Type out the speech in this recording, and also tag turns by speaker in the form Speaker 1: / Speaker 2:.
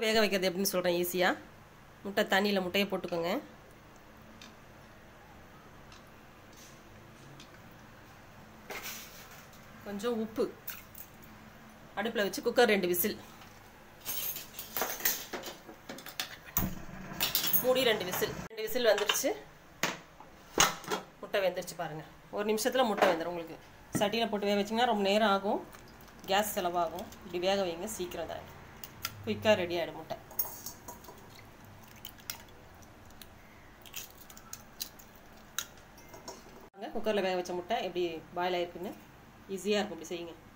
Speaker 1: வேக வைக்கிறது எப்படின்னு சொல்கிறேன் ஈஸியாக முட்டை தண்ணியில் முட்டையை போட்டுக்கோங்க கொஞ்சம் உப்பு அடுப்பில் வச்சு குக்கர் ரெண்டு விசில் மூடி ரெண்டு விசில் ரெண்டு விசில் வந்துருச்சு முட்டை வெந்துருச்சு பாருங்கள் ஒரு நிமிஷத்தில் முட்டை வெந்துடும் உங்களுக்கு சட்டியில் போட்டு வேக வச்சிங்கன்னா ரொம்ப நேரம் ஆகும் கேஸ் செலவாகும் இப்படி வேக வைங்க சீக்கிரம் தான் குயிக்காக ரெடி ஆகிடும் முட்டை குக்கரில் வேக வச்ச முட்டை எப்படி பாயில் ஆயிருக்குன்னு ஈஸியாக இருக்கும் இப்படி செய்யுங்க